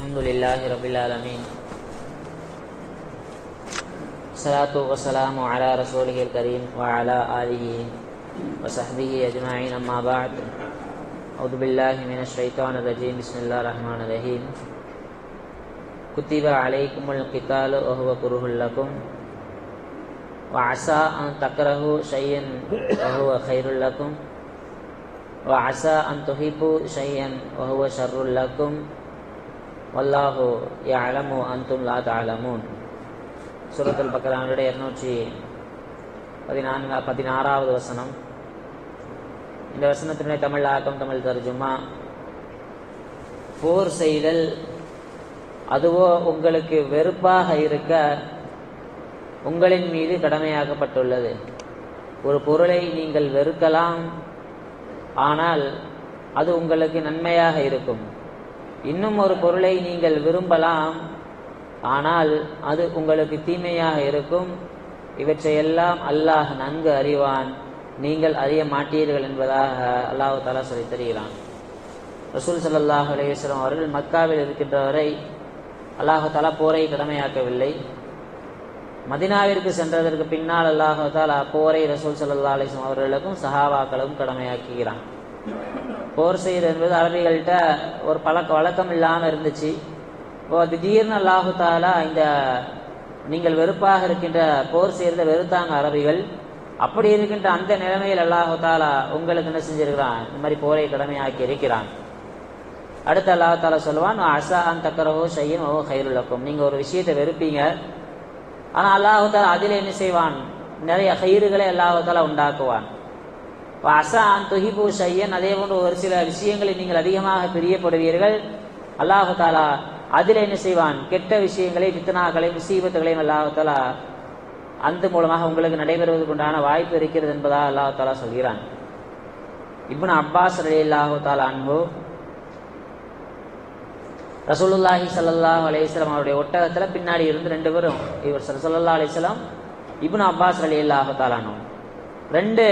الحمد لله رب العالمين الصلاة والسلام على رسوله الكريم وعلى آله وصحبه أجمعين أما بعد أعوذ بالله من الشيطان الرجيم بسم الله الرحمن الرحيم كتب عليكم القتال وهو كره لكم وعسى أن تكرهوا شيئا وهو خير لكم وعسى أن تحبوا شيئا وهو شر لكم والله يعلم أنتم لا تعلمون சூரத்துல் பக்கரானுடைய இருநூற்றி பதினான்கு பதினாறாவது வசனம் இந்த வசனத்தினுடைய தமிழ் ஆக்கம் தமிழ் தர்ஜுமா போர் செய்தல் அதுவோ உங்களுக்கு வெறுப்பாக இருக்க உங்களின் மீது கடமையாக்கப்பட்டுள்ளது ஒரு பொருளை நீங்கள் வெறுக்கலாம் ஆனால் அது உங்களுக்கு நன்மையாக இருக்கும் இன்னும் ஒரு பொருளை நீங்கள் விரும்பலாம் ஆனால் அது உங்களுக்கு தீமையாக இருக்கும் இவற்றையெல்லாம் அல்லாஹ் நன்கு அறிவான் நீங்கள் அறிய மாட்டீர்கள் என்பதாக அல்லாஹு தாலா சொல்லி தருகிறான் ரசூல் சல்லாஹ் அலையம் அவர்கள் மக்காவில் இருக்கின்ற வரை அல்லாஹு தாலா போரை கடமையாக்கவில்லை மதினாவிற்கு சென்றதற்கு பின்னால் அல்லாஹு தாலா போரை ரசூல் சல்லா அலிஸ்லாம் அவர்களுக்கும் சஹாபாக்களும் கடமையாக்குகிறான் போர் செய்வது என்பது அரபிகள்கிட்ட ஒரு பழக்க வழக்கம் இல்லாமல் இருந்துச்சு இப்போ திடீர்னு அல்லாஹு தாலா இந்த நீங்கள் வெறுப்பாக இருக்கின்ற போர் செய்கிறத வெறுத்தாங்க அரபிகள் அப்படி இருக்கின்ற அந்த நிலைமையில் அல்லாஹு தாலா உங்களுக்கு என்ன செஞ்சிருக்கிறான் இந்த மாதிரி போரை கடமையாக்கி இருக்கிறான் அடுத்து அல்லாஹு தாலா சொல்லுவான் அசா அன் தக்கரவோ செய்யும் ஓ ஹைருலக்கும் நீங்கள் ஒரு விஷயத்தை வெறுப்பீங்க ஆனால் அல்லாஹு தாலா அதில் என்ன செய்வான் நிறைய கயிறுகளை அல்லாஹு தாலா உண்டாக்குவான் அசா அன் துஹிபு ஷையன் அதே போன்று ஒரு சில விஷயங்களை நீங்கள் அதிகமாக பிரியப்படுவீர்கள் அல்லாஹு தாலா அதில் என்ன செய்வான் கெட்ட விஷயங்களை பித்தனாக்களை முசீபத்துகளையும் அல்லாஹு தாலா அந்த மூலமாக உங்களுக்கு நடைபெறுவதற்கு உண்டான வாய்ப்பு இருக்கிறது என்பதாக அல்லாஹு தாலா சொல்கிறான் இப்னு அப்பாஸ் அலி அல்லாஹு தாலா அன்பு ரசூலுல்லாஹி சல்லாஹ் அலிஸ்லாம் அவருடைய ஒட்டகத்தில் பின்னாடி இருந்து ரெண்டு பேரும் இவர் சல்லா அலிஸ்லாம் இப்னு அப்பாஸ் அலி அல்லாஹு தாலானு ரெண்டு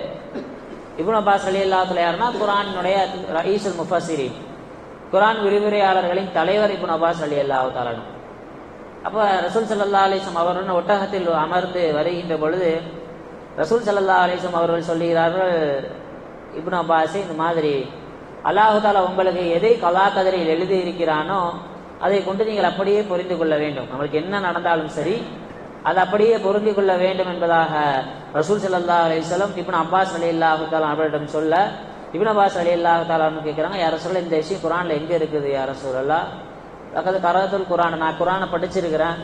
இப்னு அப்பாஸ் அலி அல்லாஹுல யாருன்னா குரானுடைய ரயீசுல் முஃபசிரி குரான் விரிவுரையாளர்களின் தலைவர் இப்னு அப்பாஸ் அலி அல்லாஹு தாலானு அப்போ ரசூல் சல்லா அலிஸ்லாம் அவர்கள் ஒட்டகத்தில் அமர்ந்து வருகின்ற பொழுது ரசூல் சல்லா அலிஸ்லாம் அவர்கள் சொல்லுகிறார்கள் இப்னு அப்பாஸை இந்த மாதிரி அல்லாஹு தாலா உங்களுக்கு எதை கலா கதிரையில் எழுதி இருக்கிறானோ அதை கொண்டு நீங்கள் அப்படியே புரிந்து கொள்ள வேண்டும் நம்மளுக்கு என்ன நடந்தாலும் சரி அது அப்படியே பொருந்தி கொள்ள வேண்டும் என்பதாக ரசூல் சல்லா அலிஸ்லம் இப்னு அப்பாஸ் அலி அல்லாஹு தாலா அவரிடம் சொல்ல இப்னு அப்பாஸ் அலி அல்லாஹு தாலான்னு கேட்குறாங்க யார சொல்ல இந்த விஷயம் குரானில் எங்கே இருக்குது யார சொல்லலாம் அதாவது கரத்துல் குரான் நான் குரானை படிச்சிருக்கிறேன்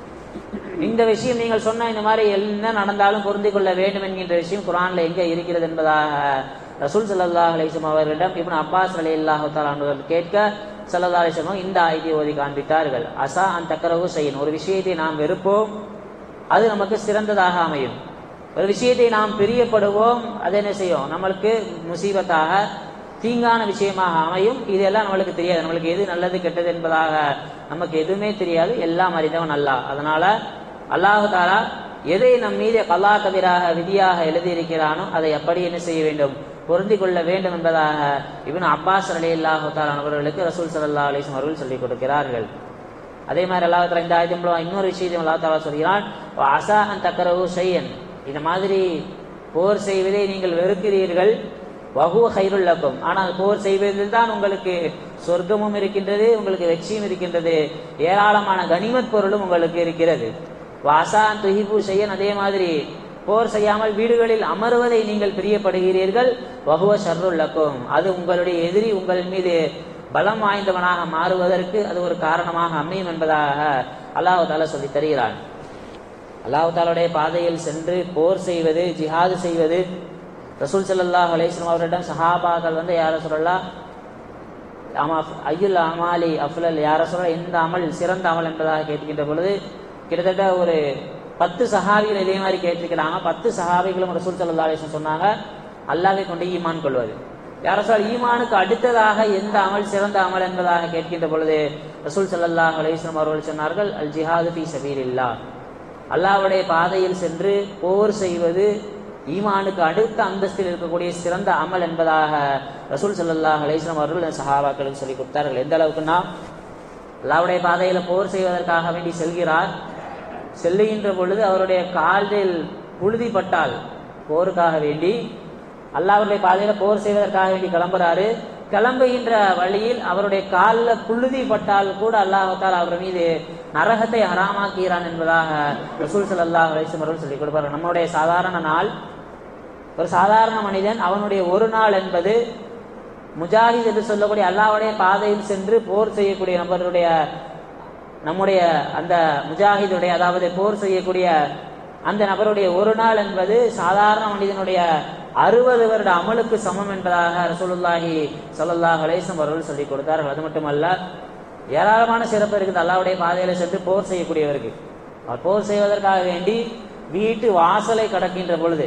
இந்த விஷயம் நீங்கள் சொன்ன இந்த மாதிரி என்ன நடந்தாலும் பொருந்தி கொள்ள வேண்டும் என்கின்ற விஷயம் குரான்ல எங்கே இருக்கிறது என்பதாக ரசூல் சல்லா அலிஸ்லாம் அவர்களிடம் இப்ப அப்பாஸ் அலி அல்லாஹு தாலான் கேட்க சல்லா அலிஸ்லாம் இந்த ஆயுதி ஓதி காண்பித்தார்கள் அசா அந்த தக்கரவு செய்யணும் ஒரு விஷயத்தை நாம் வெறுப்போம் அது நமக்கு சிறந்ததாக அமையும் ஒரு விஷயத்தை நாம் பிரியப்படுவோம் அது என்ன செய்யும் நம்மளுக்கு முசீபத்தாக தீங்கான விஷயமாக அமையும் இதெல்லாம் நம்மளுக்கு தெரியாது நம்மளுக்கு எது நல்லது கெட்டது என்பதாக நமக்கு எதுவுமே தெரியாது எல்லாம் அறிந்தவன் அல்லா அதனால அல்லாஹு தாலா எதை நம் மீது கல்லா கதிராக விதியாக எழுதியிருக்கிறானோ அதை எப்படி என்ன செய்ய வேண்டும் பொருந்தி கொள்ள வேண்டும் என்பதாக இவன் அப்பாஸ் அலி அல்லாஹு அவர்களுக்கு ரசூல் சல்லா அலிஸ்லாம் அவர்கள் சொல்லிக் கொடுக்கிறார்கள் அதே மாதிரி அல்லாஹ் தாலா இந்த ஆயுதம் இன்னொரு விஷயத்தையும் அல்லா தாலா சொல்கிறான் அசா அன் தக்கரவு செய்யன் இந்த மாதிரி போர் செய்வதை நீங்கள் வெறுக்கிறீர்கள் வகுவ ஹைருல்லக்கும் ஆனால் போர் செய்வதில் தான் உங்களுக்கு சொர்க்கமும் இருக்கின்றது உங்களுக்கு வெற்றியும் இருக்கின்றது ஏராளமான கனிமத் பொருளும் உங்களுக்கு இருக்கிறது வாசான் துஹிபு செய்யன் அதே மாதிரி போர் செய்யாமல் வீடுகளில் அமர்வதை நீங்கள் பிரியப்படுகிறீர்கள் வகுவ ஷர்ருல்லக்கும் அது உங்களுடைய எதிரி உங்கள் மீது பலம் வாய்ந்தவனாக மாறுவதற்கு அது ஒரு காரணமாக அமையும் என்பதாக அல்லாஹு தாலா சொல்லி தருகிறான் அல்லாஹு தாலுடைய பாதையில் சென்று போர் செய்வது ஜிஹாது செய்வது ரசூல் சல்லாஹ் அலிஸ்லாம் அவரிடம் சஹாபாக்கள் வந்து யார சொல்லலாம் அமா ஐயுல் அமாலி அஃபுலல் யார சொல்ல எந்த அமல் சிறந்த அமல் என்பதாக கேட்கின்ற பொழுது கிட்டத்தட்ட ஒரு பத்து சஹாபிகள் இதே மாதிரி கேட்டிருக்கிறாங்க பத்து சஹாபிகளும் ரசூல் சல்லா அலிஸ்லாம் சொன்னாங்க அல்லாவை கொண்டு ஈமான் கொள்வது யார சொல் ஈமானுக்கு அடுத்ததாக எந்த அமல் சிறந்த அமல் என்பதாக கேட்கின்ற பொழுது ரசூல் சல்லாஹ் அலிஸ்லாம் அவர்கள் சொன்னார்கள் அல் ஜிஹாது பி சபீர் இல்லா அல்லாவுடைய பாதையில் சென்று போர் செய்வது ஈமானுக்கு அடுத்த அந்தஸ்தில் இருக்கக்கூடிய சிறந்த அமல் என்பதாக ரசூல் ஸல்லல்லாஹு அலைஹி வஸல்லம் அவர்கள் சஹாபாக்களுக்கு சொல்லி கொடுத்தார்கள் எந்த அளவுக்குன்னா அல்லாவுடைய பாதையில போர் செய்வதற்காக வேண்டி செல்கிறார் செல்லுகின்ற பொழுது அவருடைய காலில் புழுதி பட்டால் போருக்காக வேண்டி அல்லாவுடைய பாதையில போர் செய்வதற்காக வேண்டி கிளம்புறாரு கிளம்புகின்ற வழியில் அவருடைய காலில் புழுதி பட்டால் கூட அல்லாஹால் அவர் மீது நரகத்தை ஹராமாக்குகிறான் என்பதாக ரசூல் சல்லாஹ் அலிஸ்லம் அவர்கள் சொல்லிக் கொடுப்பார்கள் நம்முடைய சாதாரண நாள் ஒரு சாதாரண மனிதன் அவனுடைய ஒரு நாள் என்பது முஜாஹித் என்று சொல்லக்கூடிய அல்லாவுடைய பாதையில் சென்று போர் செய்யக்கூடிய நபருடைய நம்முடைய அந்த முஜாஹிதுடைய அதாவது போர் செய்யக்கூடிய அந்த நபருடைய ஒரு நாள் என்பது சாதாரண மனிதனுடைய அறுபது வருட அமலுக்கு சமம் என்பதாக ரசூலுல்லாஹி ஸல்லல்லாஹு அலைஹி வஸல்லம் அவர்கள் சொல்லிக் கொடுத்தார்கள் அது மட்டுமல்ல ஏராளமான சிறப்பு இருக்குது அல்லாவுடைய பாதையில சென்று போர் செய்யக்கூடியவருக்கு அவர் போர் செய்வதற்காக வேண்டி வீட்டு வாசலை கடக்கின்ற பொழுது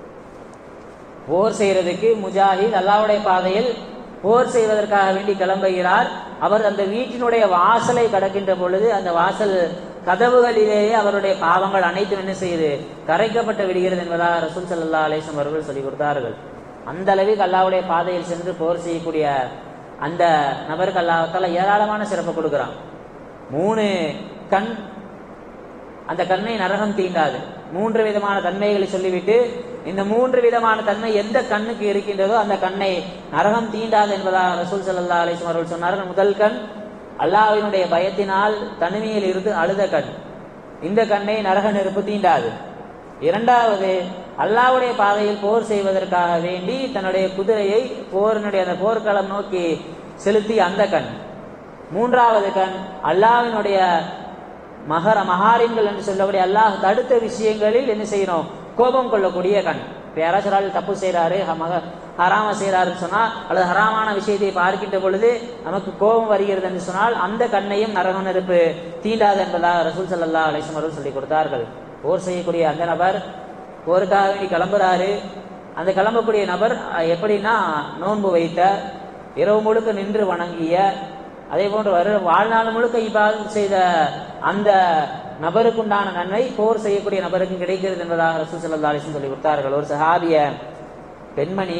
போர் செய்யறதுக்கு முஜாஹித் அல்லாவுடைய பாதையில் போர் செய்வதற்காக வேண்டி கிளம்புகிறார் அவர் அந்த வீட்டினுடைய வாசலை கடக்கின்ற பொழுது அந்த வாசல் கதவுகளிலேயே அவருடைய பாவங்கள் அனைத்தும் என்ன செய்யுது கரைக்கப்பட்டு விடுகிறது என்பதாக ரசூல் சல்லா அலேசம் அவர்கள் சொல்லிக் கொடுத்தார்கள் அந்த அளவுக்கு அல்லாவுடைய பாதையில் சென்று போர் செய்யக்கூடிய அந்த நபருக்கு அல்லாஹால ஏராளமான சிறப்பு கொடுக்கிறான் மூணு கண் அந்த கண்ணை நரகம் தீண்டாது மூன்று விதமான தன்மைகளை சொல்லிவிட்டு இந்த மூன்று விதமான தன்மை எந்த கண்ணுக்கு இருக்கின்றதோ அந்த கண்ணை நரகம் தீண்டாது என்பதாக ரசூல் சல்லா அலிஸ்லாம் அவர்கள் சொன்னார்கள் முதல் கண் அல்லாஹ்வினுடைய பயத்தினால் தனிமையில் இருந்து அழுத கண் இந்த கண்ணை நரக நெருப்பு தீண்டாது இரண்டாவது அல்லாவுடைய பாதையில் போர் செய்வதற்காக வேண்டி தன்னுடைய குதிரையை போரினுடைய அந்த போர்க்களம் நோக்கி செலுத்தி அந்த கண் மூன்றாவது கண் அல்லாவினுடைய மகர மகாரின்கள் என்று சொல்லக்கூடிய அல்லாஹ் தடுத்த விஷயங்களில் என்ன செய்யணும் கோபம் கொள்ளக்கூடிய கண் இப்போ யாராச்சும் ஒரு ஆள் தப்பு செய்யறாரு மக ஹராம செய்யறாருன்னு சொன்னா அல்லது ஹராமான விஷயத்தை பார்க்கின்ற பொழுது நமக்கு கோபம் வருகிறது என்று சொன்னால் அந்த கண்ணையும் நரக நெருப்பு தீண்டாது என்பதாக ரசூல் சல்லா அலிஸ்லம் அவர்கள் சொல்லிக் கொடுத்தார்கள் போர் செய்யக்கூடிய அந்த நபர் போருக்காக வேண்டி கிளம்புறாரு அந்த கிளம்பக்கூடிய நபர் எப்படின்னா நோன்பு வைத்த இரவு முழுக்க நின்று வணங்கிய அதே போன்று வரு வாழ்நாள் முழுக்க இபாதம் செய்த அந்த நபருக்குண்டான நன்மை போர் செய்யக்கூடிய நபருக்கு கிடைக்கிறது என்பதாக ரசூல் சல்லா அலிஸ்லம் சொல்லி கொடுத்தார்கள் ஒரு சஹாபிய பெண்மணி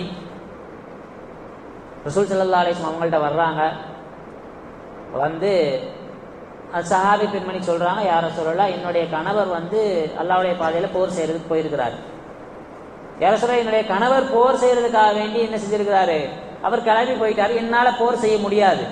ரசூல் சல்லா அலிஸ்லம் அவங்கள்ட்ட வர்றாங்க வந்து சஹாபி பெண்மணி சொல்றாங்க யார சொல்லலாம் என்னுடைய கணவர் வந்து அல்லாவுடைய பாதையில போர் செய்யறதுக்கு போயிருக்கிறார் யார சொல்ற என்னுடைய கணவர் போர் செய்யறதுக்காக வேண்டி என்ன செஞ்சிருக்கிறாரு அவர் கிளம்பி போயிட்டாரு என்னால போர் செய்ய முடியாது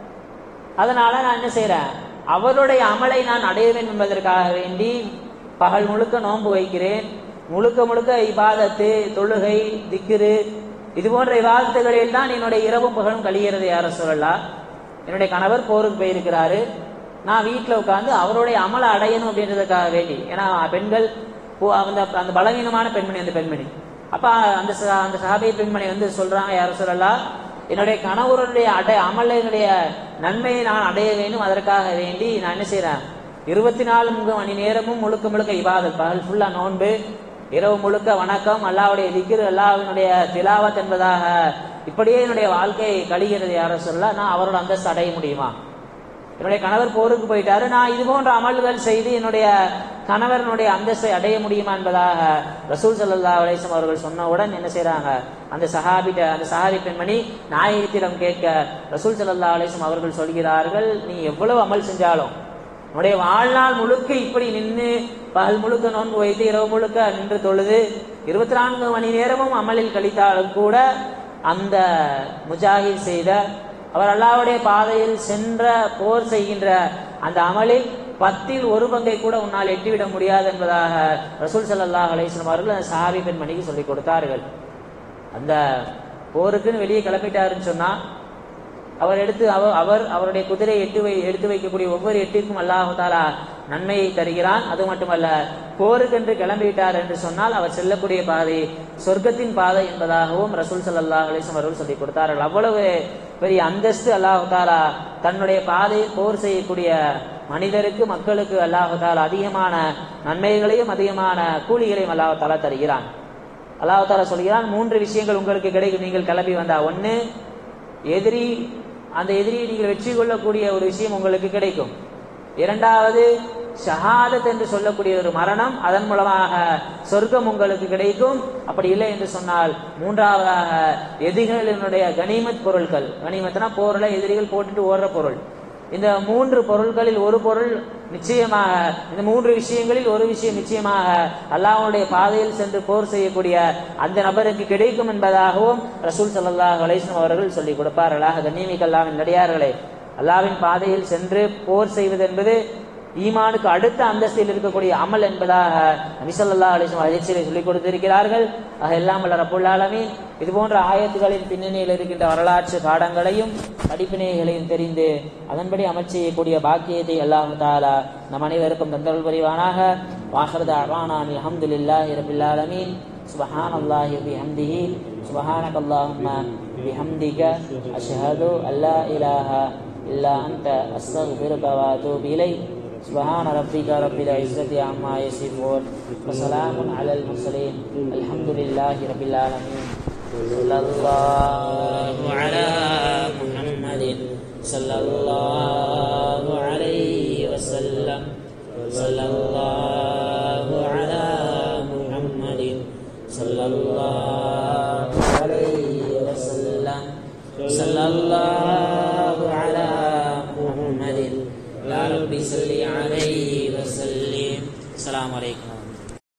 அதனால நான் என்ன செய்யறேன் அவருடைய அமலை நான் அடையவேன் என்பதற்காக வேண்டி பகல் முழுக்க நோன்பு வைக்கிறேன் முழுக்க முழுக்க இபாதத்து தொழுகை திக்கிரு இது போன்ற விவாதத்துகளில் தான் என்னுடைய இரவும் பகலும் கழிகிறது யார சொல்லலாம் என்னுடைய கணவர் போருக்கு போயிருக்கிறாரு நான் வீட்டில் உட்காந்து அவருடைய அமலை அடையணும் அப்படின்றதுக்காக வேண்டி ஏன்னா பெண்கள் அந்த அந்த பலவீனமான பெண்மணி அந்த பெண்மணி அப்ப அந்த அந்த சகாபிய பெண்மணி வந்து சொல்றாங்க யார சொல்லலாம் என்னுடைய கணவருடைய அடை அமலினுடைய நன்மையை நான் அடைய வேண்டும் அதற்காக வேண்டி நான் என்ன செய்யறேன் இருபத்தி நாலு மணி நேரமும் முழுக்க முழுக்க இபாதத் பகல் ஃபுல்லா நோன்பு இரவு முழுக்க வணக்கம் அல்லாவுடைய திக்கிரு அல்லாவினுடைய திலாவத் என்பதாக இப்படியே என்னுடைய வாழ்க்கை கழிகிறது யார சொல்ல நான் அவரோட அந்தஸ்து அடைய முடியுமா என்னுடைய கணவர் போருக்கு போயிட்டாரு நான் இது போன்ற அமல்கள் செய்து என்னுடைய கணவரனுடைய அந்தஸ்தை அடைய முடியுமா என்பதாக ரசூல் சல்லா அலிசம் அவர்கள் சொன்னவுடன் என்ன செய்யறாங்க அந்த சஹாபிட்ட அந்த சஹாபி பெண்மணி நாயகத்திடம் கேட்க ரசூல் சல்லா அலிசம் அவர்கள் சொல்கிறார்கள் நீ எவ்வளவு அமல் செஞ்சாலும் உன்னுடைய வாழ்நாள் முழுக்க இப்படி நின்று பகல் முழுக்க நோன்பு வைத்து இரவு முழுக்க நின்று தொழுது இருபத்தி நான்கு மணி நேரமும் அமலில் கழித்தாலும் கூட அந்த முஜாஹித் செய்த அவர் அல்லாவுடைய பாதையில் சென்ற போர் செய்கின்ற அந்த அமலில் பத்தில் ஒரு பங்கை கூட உன்னால் எட்டிவிட முடியாது என்பதாக ரசூல் சல்லாஹ் அலிஸ்லாம் அவர்கள் அந்த சஹாபி பெண்மணிக்கு சொல்லிக் கொடுத்தார்கள் அந்த போருக்குன்னு வெளியே கிளம்பிட்டாருன்னு சொன்னா அவர் எடுத்து அவர் அவர் அவருடைய குதிரை எட்டு வை எடுத்து வைக்கக்கூடிய ஒவ்வொரு எட்டிற்கும் அல்லாஹாலா நன்மையை தருகிறான் அது மட்டுமல்ல போருக்கென்று கிளம்பிவிட்டார் என்று சொன்னால் அவர் செல்லக்கூடிய பாதை சொர்க்கத்தின் பாதை என்பதாகவும் ரசூல் சல்லாஹ் அலிஸ்லாம் அவர்கள் சொல்லிக் கொடுத்தார்கள் அவ்வளவு பெரிய அந்தஸ்து அல்லாஹாலா தன்னுடைய பாதையில் போர் செய்யக்கூடிய மனிதருக்கு மக்களுக்கு அல்லாஹாலா அதிகமான நன்மைகளையும் அதிகமான கூலிகளையும் அல்லாஹாலா தருகிறான் அல்லாஹாலா சொல்கிறான் மூன்று விஷயங்கள் உங்களுக்கு கிடைக்கும் நீங்கள் கிளம்பி வந்தா ஒன்னு எதிரி அந்த எதிரியை நீங்கள் வெற்றி கொள்ளக்கூடிய ஒரு விஷயம் உங்களுக்கு கிடைக்கும் இரண்டாவது ஷஹாதத் என்று சொல்லக்கூடிய ஒரு மரணம் அதன் மூலமாக சொர்க்கம் உங்களுக்கு கிடைக்கும் அப்படி இல்லை என்று சொன்னால் மூன்றாவதாக எதிரிகளினுடைய கனிமத் பொருட்கள் கனிமத்னா போர்ல எதிரிகள் போட்டுட்டு ஓடுற பொருள் இந்த மூன்று பொருள்களில் ஒரு பொருள் நிச்சயமாக இந்த மூன்று விஷயங்களில் ஒரு விஷயம் நிச்சயமாக அல்லாஹ்வுடைய பாதையில் சென்று போர் செய்யக்கூடிய அந்த நபருக்கு கிடைக்கும் என்பதாகவும் ரசூல் ஸல்லல்லாஹு அலைஹி வஸல்லம் அவர்கள் சொல்லிக் கொடுப்பார்களாக கண்ணியமிக்க அல்லாஹ்வின் நடிகார்களே அல்லாஹ்வின் பாதையில் சென்று போர் செய்வது என்பது ஈமானுக்கு அடுத்த அந்தஸ்தில் இருக்கக்கூடிய அமல் என்பதாக நபிசல்லா அலிஸ்லாம் அதிர்ச்சியை சொல்லிக் கொடுத்திருக்கிறார்கள் ஆக எல்லாம் வல்ல ரப்புல் ஆலமீன் இது போன்ற ஆயத்துகளின் பின்னணியில் இருக்கின்ற வரலாற்று பாடங்களையும் படிப்பினைகளையும் தெரிந்து அதன்படி அமல் செய்யக்கூடிய பாக்கியத்தை அல்லாஹ் தாலா நம் அனைவருக்கும் தந்தருள் புரிவானாக வாஹரத அவானான் அல்ஹம்துலில்லாஹி ரபில் ஆலமீன் سبحان الله وبحمده سبحانك اللهم بحمدك أشهد أن لا إله إلا أنت أستغفرك وأتوب إليك سبحان ربك رب العزة عما يصفون وسلام على المرسلين الحمد لله رب العالمين صلى الله على محمد صلى الله عليه وسلم صلى الله على محمد صلى الله عليه وسلم صلى الله على محمد يا رب صل عليه وسلم السلام عليكم